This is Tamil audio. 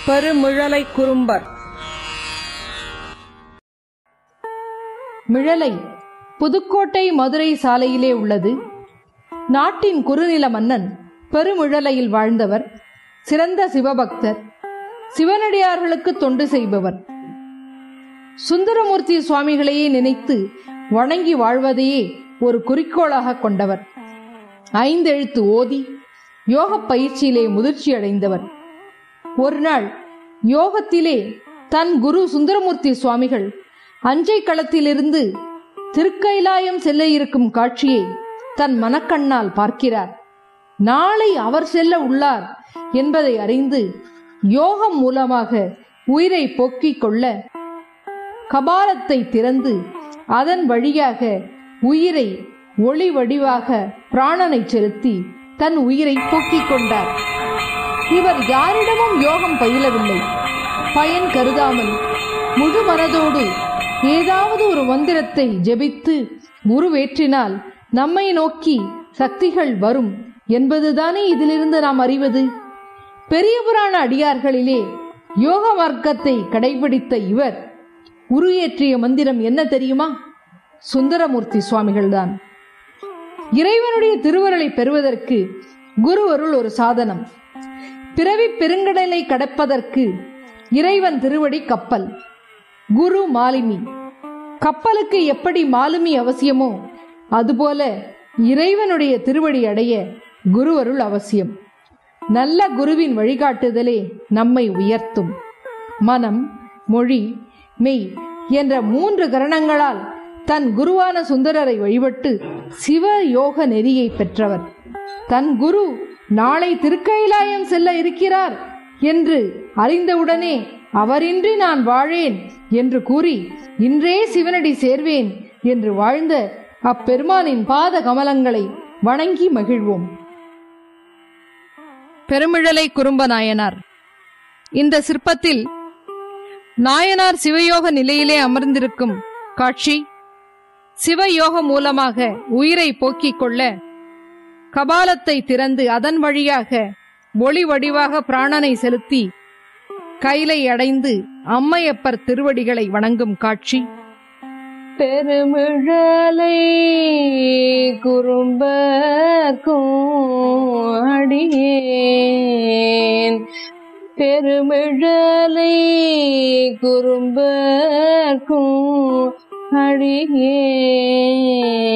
பெருமிழலை குறும்பர் மிழலை புதுக்கோட்டை மதுரை சாலையிலே உள்ளது நாட்டின் குறுநில மன்னன் பெருமிழலையில் வாழ்ந்தவர் சிறந்த சிவபக்தர் சிவனடியார்களுக்கு தொண்டு செய்பவர் சுந்தரமூர்த்தி சுவாமிகளையே நினைத்து வணங்கி வாழ்வதையே ஒரு குறிக்கோளாக கொண்டவர் ஐந்தெழுத்து ஓதி யோக பயிற்சியிலே முதிர்ச்சி அடைந்தவர் ஒரு நாள் யோகத்திலே தன் குரு சுந்தரமூர்த்தி சுவாமிகள் அஞ்சை களத்திலிருந்து திருக்கைலாயம் செல்ல இருக்கும் காட்சியை தன் மனக்கண்ணால் பார்க்கிறார் நாளை அவர் செல்ல உள்ளார் என்பதை அறிந்து யோகம் மூலமாக உயிரை போக்கிக் கொள்ள கபாலத்தை திறந்து அதன் வழியாக உயிரை ஒளி வடிவாக பிராணனை செலுத்தி தன் உயிரை போக்கிக் கொண்டார் இவர் யாரிடமும் யோகம் பயிலவில்லை பயன் கருதாமல் முழு மனதோடு ஏதாவது ஒரு மந்திரத்தை ஜெபித்து உருவேற்றினால் நம்மை நோக்கி சக்திகள் வரும் என்பதுதானே இதிலிருந்து நாம் அறிவது பெரிய புராண அடியார்களிலே யோக மார்க்கத்தை கடைபிடித்த இவர் உருவேற்றிய மந்திரம் என்ன தெரியுமா சுந்தரமூர்த்தி சுவாமிகள்தான் இறைவனுடைய திருவருளை பெறுவதற்கு குரு அருள் ஒரு சாதனம் பிறவி பெருங்கடலை கடப்பதற்கு இறைவன் திருவடி கப்பல் குரு மாலுமி கப்பலுக்கு எப்படி மாலுமி அவசியமோ அதுபோல இறைவனுடைய திருவடி அடைய குரு அருள் அவசியம் நல்ல குருவின் வழிகாட்டுதலே நம்மை உயர்த்தும் மனம் மொழி மெய் என்ற மூன்று கரணங்களால் தன் குருவான சுந்தரரை வழிபட்டு சிவ யோக நெறியை பெற்றவர் தன் குரு நாளை திருக்கைலாயம் செல்ல இருக்கிறார் என்று அறிந்தவுடனே அவரின்றி நான் வாழேன் என்று கூறி இன்றே சிவனடி சேர்வேன் என்று வாழ்ந்த அப்பெருமானின் பாத கமலங்களை வணங்கி மகிழ்வோம் பெருமிழலை குறும்ப நாயனார் இந்த சிற்பத்தில் நாயனார் சிவயோக நிலையிலே அமர்ந்திருக்கும் காட்சி சிவயோக மூலமாக உயிரை போக்கிக் கொள்ள கபாலத்தை திறந்து அதன் வழியாக ஒளி வடிவாக பிராணனை செலுத்தி கைலை அடைந்து அம்மையப்பர் திருவடிகளை வணங்கும் காட்சி பெருமிழலை குறும்பர்க்கும் அடியேன் பெருமிழலை குறும்பர்க்கும் அடியேன்